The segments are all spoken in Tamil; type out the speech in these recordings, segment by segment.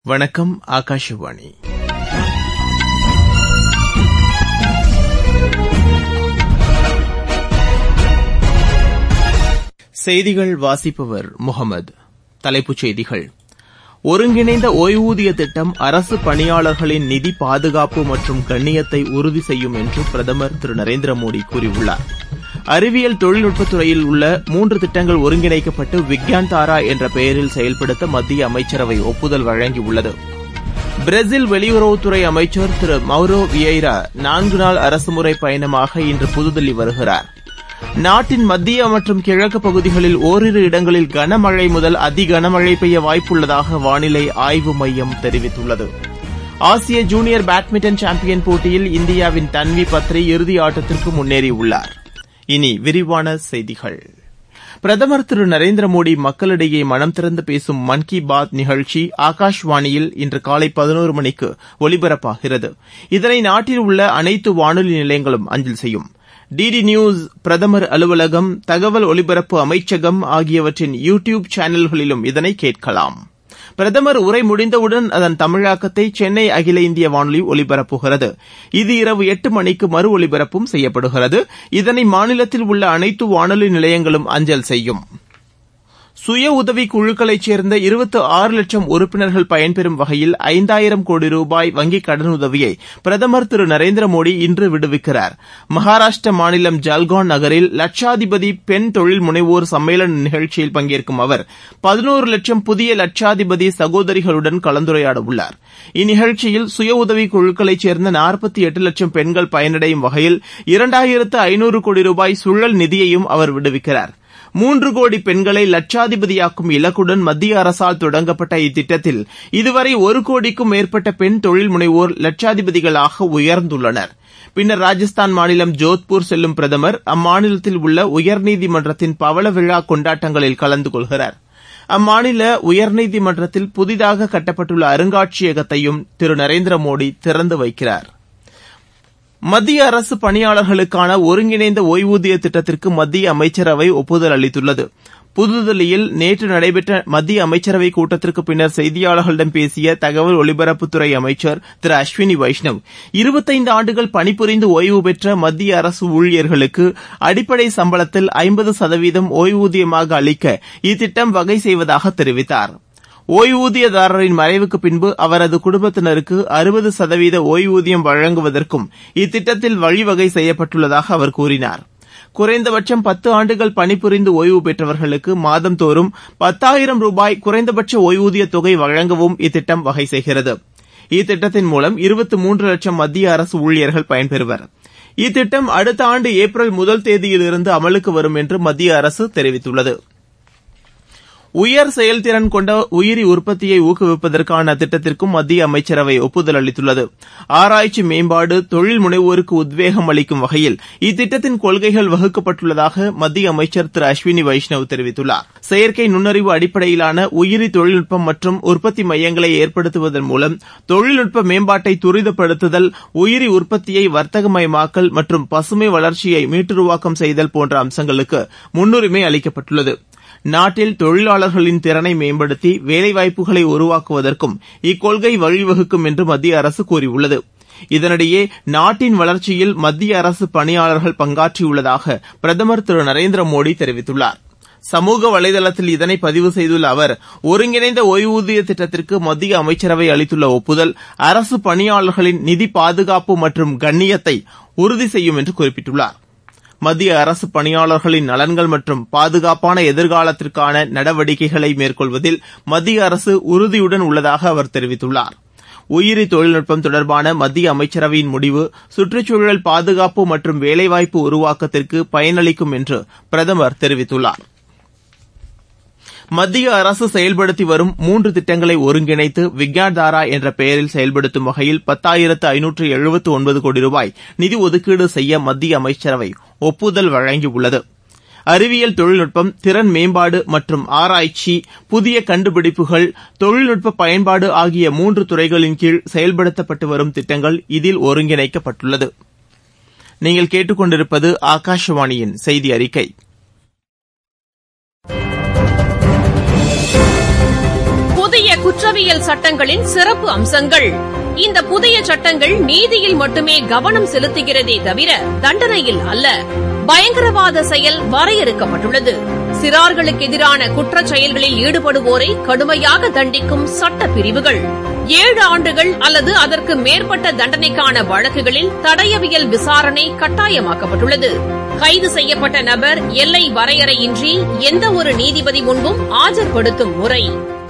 வணக்கம் ஆகாஷவாணி செய்திகள் வாசிப்பவர் முகமது தலைப்புச் செய்திகள் ஒருங்கிணைந்த ஒய்வூதிய திட்டம் அரசு பணியாளர்களின் நிதி பாதுகாப்பு மற்றும் கண்ணியத்தை உறுதி செய்யும் என்று பிரதமர் திரு நரேந்திர மோடி கூறியுள்ளார் அறிவியல் தொழில்நுட்பத் துறையில் உள்ள மூன்று திட்டங்கள் ஒருங்கிணைக்கப்பட்டு விக்யான் தாரா என்ற பெயரில் செயல்படுத்த மத்திய அமைச்சரவை ஒப்புதல் வழங்கியுள்ளது பிரேசில் வெளியுறவுத்துறை அமைச்சர் திரு மௌரோ வியைரா நான்கு நாள் அரசுமுறை பயணமாக இன்று புதுதில்லி வருகிறார் நாட்டின் மத்திய மற்றும் கிழக்கு பகுதிகளில் ஓரிரு இடங்களில் கனமழை முதல் அதி கனமழை பெய்ய வாய்ப்புள்ளதாக வானிலை ஆய்வு மையம் தெரிவித்துள்ளது ஆசிய ஜூனியர் பேட்மிண்டன் சாம்பியன் போட்டியில் இந்தியாவின் தன்வி பத்ரி இறுதி ஆட்டத்திற்கு முன்னேறியுள்ளார் இனி விரிவான செய்திகள் பிரதமர் திரு நரேந்திர மோடி மக்களிடையே மனம் திறந்து பேசும் மன் கி பாத் நிகழ்ச்சி ஆகாஷவாணியில் இன்று காலை பதினோரு மணிக்கு ஒலிபரப்பாகிறது இதனை நாட்டில் உள்ள அனைத்து வானொலி நிலையங்களும் அஞ்சல் செய்யும் டிடி நியூஸ் பிரதமர் அலுவலகம் தகவல் ஒலிபரப்பு அமைச்சகம் ஆகியவற்றின் யூ டியூப் சேனல்களிலும் இதனை கேட்கலாம் பிரதமர் உரை முடிந்தவுடன் அதன் தமிழாக்கத்தை சென்னை அகில இந்திய வானொலி ஒலிபரப்புகிறது இது இரவு எட்டு மணிக்கு மறு ஒலிபரப்பும் செய்யப்படுகிறது இதனை மாநிலத்தில் உள்ள அனைத்து வானொலி நிலையங்களும் அஞ்சல் செய்யும் சுய உதவி குழுக்களைச் சேர்ந்த இருபத்து ஆறு லட்சம் உறுப்பினர்கள் பயன்பெறும் வகையில் ஐந்தாயிரம் கோடி ரூபாய் வங்கிக் கடனுதவியை பிரதமர் திரு நரேந்திர மோடி இன்று விடுவிக்கிறார் மகாராஷ்டிர மாநிலம் ஜல்கான் நகரில் லட்சாதிபதி பெண் தொழில் முனைவோர் சம்மேளன நிகழ்ச்சியில் பங்கேற்கும் அவர் பதினோரு லட்சம் புதிய லட்சாதிபதி சகோதரிகளுடன் கலந்துரையாட உள்ளார் இந்நிகழ்ச்சியில் சுய உதவி குழுக்களைச் சேர்ந்த நாற்பத்தி எட்டு லட்சம் பெண்கள் பயனடையும் வகையில் இரண்டாயிரத்து ஐநூறு கோடி ரூபாய் சுழல் நிதியையும் அவர் விடுவிக்கிறார் மூன்று கோடி பெண்களை லட்சாதிபதியாக்கும் இலக்குடன் மத்திய அரசால் தொடங்கப்பட்ட இத்திட்டத்தில் இதுவரை ஒரு கோடிக்கும் மேற்பட்ட பெண் தொழில் முனைவோர் லட்சாதிபதிகளாக உயர்ந்துள்ளனர் பின்னர் ராஜஸ்தான் மாநிலம் ஜோத்பூர் செல்லும் பிரதமர் அம்மாநிலத்தில் உள்ள உயர்நீதிமன்றத்தின் பவள விழா கொண்டாட்டங்களில் கலந்து கொள்கிறார் அம்மாநில உயர்நீதிமன்றத்தில் புதிதாக கட்டப்பட்டுள்ள அருங்காட்சியகத்தையும் திரு நரேந்திர மோடி திறந்து வைக்கிறார் மத்திய அரசு பணியாளர்களுக்கான ஒருங்கிணைந்த ஒய்வூதிய திட்டத்திற்கு மத்திய அமைச்சரவை ஒப்புதல் அளித்துள்ளது புதுதில்லியில் நேற்று நடைபெற்ற மத்திய அமைச்சரவை கூட்டத்திற்கு பின்னர் செய்தியாளர்களிடம் பேசிய தகவல் ஒலிபரப்புத்துறை அமைச்சர் திரு அஸ்வினி வைஷ்ணவ் இருபத்தைந்து ஆண்டுகள் பணிபுரிந்து ஓய்வு பெற்ற மத்திய அரசு ஊழியர்களுக்கு அடிப்படை சம்பளத்தில் ஐம்பது சதவீதம் ஒய்வூதியமாக அளிக்க இத்திட்டம் வகை செய்வதாக தெரிவித்தார் ஒய்வூதியதாரரின் மறைவுக்கு பின்பு அவரது குடும்பத்தினருக்கு அறுபது சதவீத ஒய்வூதியம் வழங்குவதற்கும் இத்திட்டத்தில் வழிவகை செய்யப்பட்டுள்ளதாக அவர் கூறினார் குறைந்தபட்சம் பத்து ஆண்டுகள் பணிபுரிந்து ஓய்வு பெற்றவர்களுக்கு மாதந்தோறும் பத்தாயிரம் ரூபாய் குறைந்தபட்ச ஒய்வூதிய தொகை வழங்கவும் இத்திட்டம் வகை செய்கிறது இத்திட்டத்தின் மூலம் இருபத்து மூன்று லட்சம் மத்திய அரசு ஊழியர்கள் பயன்பெறுவர் இத்திட்டம் அடுத்த ஆண்டு ஏப்ரல் முதல் தேதியிலிருந்து அமலுக்கு வரும் என்று மத்திய அரசு தெரிவித்துள்ளது உயர் செயல்திறன் கொண்ட உயிரி உற்பத்தியை ஊக்குவிப்பதற்கான திட்டத்திற்கும் மத்திய அமைச்சரவை ஒப்புதல் அளித்துள்ளது ஆராய்ச்சி மேம்பாடு தொழில் முனைவோருக்கு உத்வேகம் அளிக்கும் வகையில் இத்திட்டத்தின் கொள்கைகள் வகுக்கப்பட்டுள்ளதாக மத்திய அமைச்சர் திரு அஸ்வினி வைஷ்ணவ் தெரிவித்துள்ளார் செயற்கை நுண்ணறிவு அடிப்படையிலான உயிரி தொழில்நுட்பம் மற்றும் உற்பத்தி மையங்களை ஏற்படுத்துவதன் மூலம் தொழில்நுட்ப மேம்பாட்டை துரிதப்படுத்துதல் உயிரி உற்பத்தியை வர்த்தகமயமாக்கல் மற்றும் பசுமை வளர்ச்சியை மீட்டுருவாக்கம் செய்தல் போன்ற அம்சங்களுக்கு முன்னுரிமை அளிக்கப்பட்டுள்ளது நாட்டில் தொழிலாளர்களின் திறனை மேம்படுத்தி வேலைவாய்ப்புகளை உருவாக்குவதற்கும் இக்கொள்கை வழிவகுக்கும் என்று மத்திய அரசு கூறியுள்ளது இதனிடையே நாட்டின் வளர்ச்சியில் மத்திய அரசு பணியாளர்கள் பங்காற்றியுள்ளதாக பிரதமர் திரு நரேந்திர மோடி தெரிவித்துள்ளார் சமூக வலைதளத்தில் இதனை பதிவு செய்துள்ள அவர் ஒருங்கிணைந்த ஒய்வூதிய திட்டத்திற்கு மத்திய அமைச்சரவை அளித்துள்ள ஒப்புதல் அரசு பணியாளர்களின் நிதி பாதுகாப்பு மற்றும் கண்ணியத்தை உறுதி செய்யும் என்று குறிப்பிட்டுள்ளார் மத்திய அரசு பணியாளர்களின் நலன்கள் மற்றும் பாதுகாப்பான எதிர்காலத்திற்கான நடவடிக்கைகளை மேற்கொள்வதில் மத்திய அரசு உறுதியுடன் உள்ளதாக அவர் தெரிவித்துள்ளார் உயிரி தொழில்நுட்பம் தொடர்பான மத்திய அமைச்சரவையின் முடிவு சுற்றுச்சூழல் பாதுகாப்பு மற்றும் வேலைவாய்ப்பு உருவாக்கத்திற்கு பயனளிக்கும் என்று பிரதமர் தெரிவித்துள்ளார் மத்திய அரசு செயல்படுத்தி வரும் மூன்று திட்டங்களை ஒருங்கிணைத்து விக்யான் தாரா என்ற பெயரில் செயல்படுத்தும் வகையில் பத்தாயிரத்து ஐநூற்று எழுபத்து ஒன்பது கோடி ரூபாய் நிதி ஒதுக்கீடு செய்ய மத்திய அமைச்சரவை ஒப்புதல் வழங்கியுள்ளது அறிவியல் தொழில்நுட்பம் திறன் மேம்பாடு மற்றும் ஆராய்ச்சி புதிய கண்டுபிடிப்புகள் தொழில்நுட்ப பயன்பாடு ஆகிய மூன்று துறைகளின் கீழ் செயல்படுத்தப்பட்டு வரும் திட்டங்கள் இதில் ஒருங்கிணைக்கப்பட்டுள்ளது நீங்கள் கேட்டுக்கொண்டிருப்பது ஆகாஷவாணியின் செய்தி அறிக்கை குற்றவியல் சட்டங்களின் சிறப்பு அம்சங்கள் இந்த புதிய சட்டங்கள் நீதியில் மட்டுமே கவனம் செலுத்துகிறதே தவிர தண்டனையில் அல்ல பயங்கரவாத செயல் வரையறுக்கப்பட்டுள்ளது சிறார்களுக்கு எதிரான குற்றச் செயல்களில் ஈடுபடுவோரை கடுமையாக தண்டிக்கும் சட்ட பிரிவுகள் ஏழு ஆண்டுகள் அல்லது அதற்கு மேற்பட்ட தண்டனைக்கான வழக்குகளில் தடயவியல் விசாரணை கட்டாயமாக்கப்பட்டுள்ளது கைது செய்யப்பட்ட நபர் எல்லை வரையறையின்றி எந்த ஒரு நீதிபதி முன்பும் ஆஜர்படுத்தும் முறை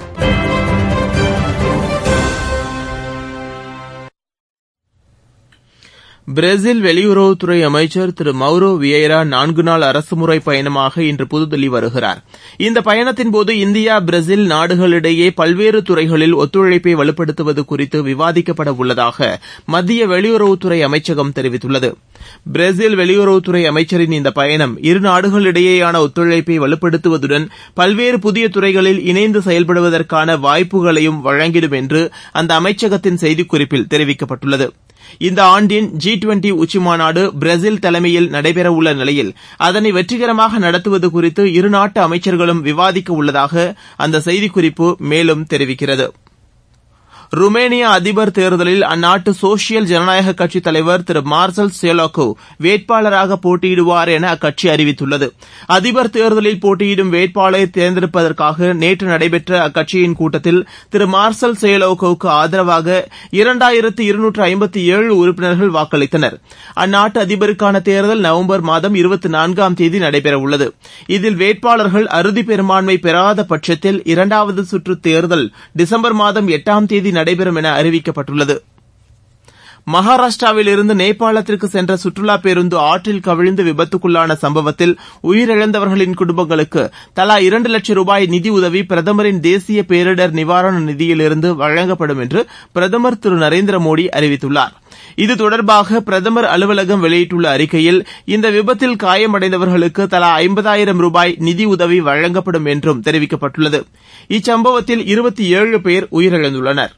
பிரேசில் வெளியுறவுத்துறை அமைச்சர் திரு மௌரோ வியேரா நான்கு நாள் அரசுமுறை பயணமாக இன்று புதுதில்லி வருகிறார் இந்த பயணத்தின்போது இந்தியா பிரேசில் நாடுகளிடையே பல்வேறு துறைகளில் ஒத்துழைப்பை வலுப்படுத்துவது குறித்து விவாதிக்கப்பட உள்ளதாக மத்திய வெளியுறவுத்துறை அமைச்சகம் தெரிவித்துள்ளது பிரேசில் வெளியுறவுத்துறை அமைச்சரின் இந்த பயணம் இரு நாடுகளிடையேயான ஒத்துழைப்பை வலுப்படுத்துவதுடன் பல்வேறு புதிய துறைகளில் இணைந்து செயல்படுவதற்கான வாய்ப்புகளையும் வழங்கிடும் என்று அந்த அமைச்சகத்தின் செய்திக்குறிப்பில் தெரிவிக்கப்பட்டுள்ளது இந்த ஆண்டின் ஜி டுவெண்டி உச்சிமாநாடு பிரேசில் தலைமையில் நடைபெறவுள்ள நிலையில் அதனை வெற்றிகரமாக நடத்துவது குறித்து இருநாட்டு அமைச்சர்களும் விவாதிக்க உள்ளதாக அந்த செய்திக்குறிப்பு மேலும் தெரிவிக்கிறது ருமேனியா அதிபர் தேர்தலில் அந்நாட்டு சோசியல் ஜனநாயக கட்சித் தலைவர் திரு மார்சல் சேலோகோ வேட்பாளராக போட்டியிடுவார் என அக்கட்சி அறிவித்துள்ளது அதிபர் தேர்தலில் போட்டியிடும் வேட்பாளரை தேர்ந்தெடுப்பதற்காக நேற்று நடைபெற்ற அக்கட்சியின் கூட்டத்தில் திரு மார்சல் சேலோகோவுக்கு ஆதரவாக இரண்டாயிரத்து இருநூற்று ஐம்பத்தி ஏழு உறுப்பினர்கள் வாக்களித்தனர் அந்நாட்டு அதிபருக்கான தேர்தல் நவம்பர் மாதம் இருபத்தி நான்காம் தேதி நடைபெறவுள்ளது இதில் வேட்பாளர்கள் அறுதி பெரும்பான்மை பெறாத பட்சத்தில் இரண்டாவது சுற்று தேர்தல் டிசம்பர் மாதம் எட்டாம் தேதி நடைபெறும் என அறிவிக்கப்பட்டுள்ளது மகாராஷ்டிராவில் இருந்து நேபாளத்திற்கு சென்ற சுற்றுலா பேருந்து ஆற்றில் கவிழ்ந்து விபத்துக்குள்ளான சம்பவத்தில் உயிரிழந்தவர்களின் குடும்பங்களுக்கு தலா இரண்டு லட்சம் ரூபாய் நிதி உதவி பிரதமரின் தேசிய பேரிடர் நிவாரண நிதியிலிருந்து வழங்கப்படும் என்று பிரதமர் திரு நரேந்திர மோடி அறிவித்துள்ளார் இது தொடர்பாக பிரதமர் அலுவலகம் வெளியிட்டுள்ள அறிக்கையில் இந்த விபத்தில் காயமடைந்தவர்களுக்கு தலா ஐம்பதாயிரம் ரூபாய் நிதி உதவி வழங்கப்படும் என்றும் தெரிவிக்கப்பட்டுள்ளது இச்சம்பவத்தில் இருபத்தி ஏழு பேர் உயிரிழந்துள்ளனர்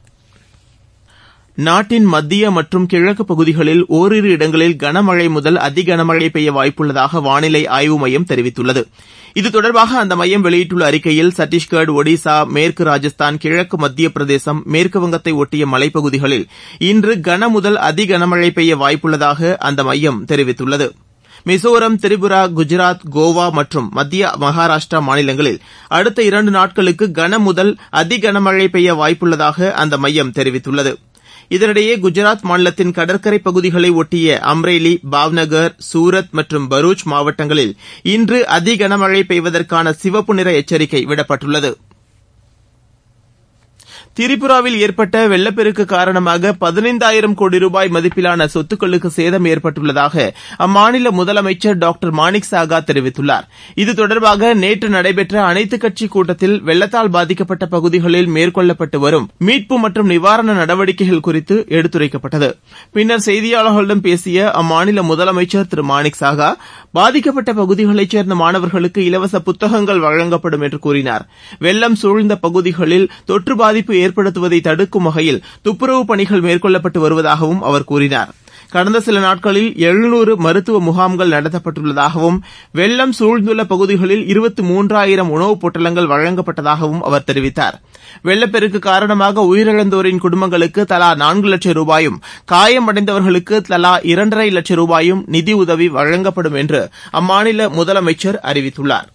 நாட்டின் மத்திய மற்றும் கிழக்கு பகுதிகளில் ஓரிரு இடங்களில் கனமழை முதல் அதி கனமழை பெய்ய வாய்ப்புள்ளதாக வானிலை ஆய்வு மையம் தெரிவித்துள்ளது இது தொடர்பாக அந்த மையம் வெளியிட்டுள்ள அறிக்கையில் சத்தீஸ்கர் ஒடிசா மேற்கு ராஜஸ்தான் கிழக்கு மத்திய பிரதேசம் மேற்குவங்கத்தை ஒட்டிய மலைப்பகுதிகளில் இன்று கன முதல் அதி கனமழை பெய்ய வாய்ப்புள்ளதாக அந்த மையம் தெரிவித்துள்ளது மிசோரம் திரிபுரா குஜராத் கோவா மற்றும் மத்திய மகாராஷ்டிரா மாநிலங்களில் அடுத்த இரண்டு நாட்களுக்கு கன முதல் அதி கனமழை பெய்ய வாய்ப்புள்ளதாக அந்த மையம் தெரிவித்துள்ளது இதனிடையே குஜராத் மாநிலத்தின் கடற்கரை பகுதிகளை ஒட்டிய அம்ரேலி பாவ்நகர் சூரத் மற்றும் பரூச் மாவட்டங்களில் இன்று அதி கனமழை பெய்வதற்கான சிவப்பு நிற எச்சரிக்கை விடப்பட்டுள்ளது திரிபுராவில் ஏற்பட்ட வெள்ளப்பெருக்கு காரணமாக பதினைந்தாயிரம் கோடி ரூபாய் மதிப்பிலான சொத்துக்களுக்கு சேதம் ஏற்பட்டுள்ளதாக அம்மாநில முதலமைச்சர் டாக்டர் மாணிக் சாகா தெரிவித்துள்ளார் இது தொடர்பாக நேற்று நடைபெற்ற அனைத்துக் கட்சி கூட்டத்தில் வெள்ளத்தால் பாதிக்கப்பட்ட பகுதிகளில் மேற்கொள்ளப்பட்டு வரும் மீட்பு மற்றும் நிவாரண நடவடிக்கைகள் குறித்து எடுத்துரைக்கப்பட்டது பின்னர் செய்தியாளர்களிடம் பேசிய அம்மாநில முதலமைச்சர் திரு மாணிக் சாகா பாதிக்கப்பட்ட பகுதிகளைச் சேர்ந்த மாணவர்களுக்கு இலவச புத்தகங்கள் வழங்கப்படும் என்று கூறினார் வெள்ளம் சூழ்ந்த பகுதிகளில் தொற்று பாதிப்பு ஏற்படுத்துவதை தடுக்கும் வகையில் துப்புரவு பணிகள் மேற்கொள்ளப்பட்டு வருவதாகவும் அவர் கூறினார் கடந்த சில நாட்களில் எழுநூறு மருத்துவ முகாம்கள் நடத்தப்பட்டுள்ளதாகவும் வெள்ளம் சூழ்ந்துள்ள பகுதிகளில் இருபத்தி மூன்றாயிரம் உணவுப் பொட்டலங்கள் வழங்கப்பட்டதாகவும் அவர் தெரிவித்தார் வெள்ளப்பெருக்கு காரணமாக உயிரிழந்தோரின் குடும்பங்களுக்கு தலா நான்கு லட்சம் ரூபாயும் காயமடைந்தவர்களுக்கு தலா இரண்டரை லட்சம் ரூபாயும் நிதி உதவி வழங்கப்படும் என்று அம்மாநில முதலமைச்சர் அறிவித்துள்ளார்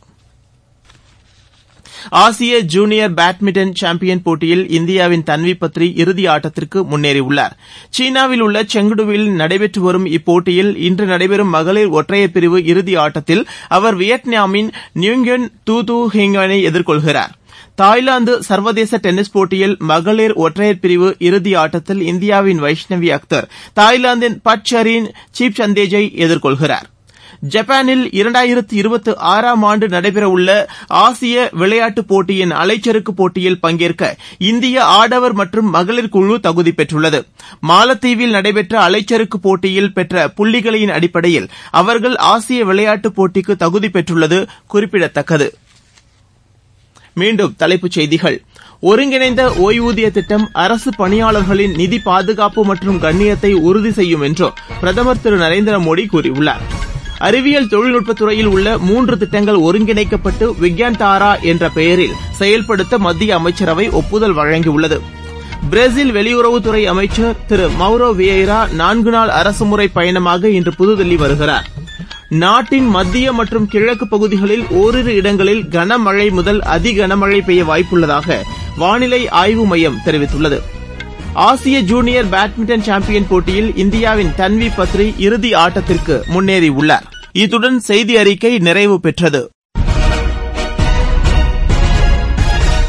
ஆசிய ஜூனியர் பேட்மிண்டன் சாம்பியன் போட்டியில் இந்தியாவின் தன்வி பத்ரி இறுதி ஆட்டத்திற்கு முன்னேறியுள்ளார் சீனாவில் உள்ள செங்டுவில் நடைபெற்று வரும் இப்போட்டியில் இன்று நடைபெறும் மகளிர் ஒற்றையர் பிரிவு இறுதி ஆட்டத்தில் அவர் வியட்நாமின் நியூங்கன் தூ தூ ஹிங்கனை எதிர்கொள்கிறார் தாய்லாந்து சர்வதேச டென்னிஸ் போட்டியில் மகளிர் ஒற்றையர் பிரிவு இறுதி ஆட்டத்தில் இந்தியாவின் வைஷ்ணவி அக்தர் தாய்லாந்தின் பட்சரின் சீப்சந்தேஜை எதிர்கொள்கிறார் ஜப்பானில் இரண்டாயிரத்து இருபத்தி ஆறாம் ஆண்டு நடைபெறவுள்ள ஆசிய விளையாட்டுப் போட்டியின் அலைச்சறுக்கு போட்டியில் பங்கேற்க இந்திய ஆடவர் மற்றும் மகளிர் குழு தகுதி பெற்றுள்ளது மாலத்தீவில் நடைபெற்ற அலைச்சறுக்கு போட்டியில் பெற்ற புள்ளிகளின் அடிப்படையில் அவர்கள் ஆசிய விளையாட்டுப் போட்டிக்கு தகுதி பெற்றுள்ளது குறிப்பிடத்தக்கது மீண்டும் தலைப்புச் செய்திகள் ஒருங்கிணைந்த ஓய்வூதிய திட்டம் அரசு பணியாளர்களின் நிதி பாதுகாப்பு மற்றும் கண்ணியத்தை உறுதி செய்யும் என்று பிரதமர் திரு நரேந்திர மோடி கூறியுள்ளார் அறிவியல் தொழில்நுட்பத் துறையில் உள்ள மூன்று திட்டங்கள் ஒருங்கிணைக்கப்பட்டு விக்யான் தாரா என்ற பெயரில் செயல்படுத்த மத்திய அமைச்சரவை ஒப்புதல் வழங்கியுள்ளது பிரேசில் வெளியுறவுத்துறை அமைச்சர் திரு மௌரோ வியைரா நான்கு நாள் அரசுமுறை பயணமாக இன்று புதுதில்லி வருகிறார் நாட்டின் மத்திய மற்றும் கிழக்கு பகுதிகளில் ஓரிரு இடங்களில் கனமழை முதல் அதி கனமழை பெய்ய வாய்ப்புள்ளதாக வானிலை ஆய்வு மையம் தெரிவித்துள்ளது ஆசிய ஜூனியர் பேட்மிண்டன் சாம்பியன் போட்டியில் இந்தியாவின் தன்வி பத்ரி இறுதி ஆட்டத்திற்கு முன்னேறியுள்ளார் இத்துடன் செய்தி அறிக்கை நிறைவு பெற்றது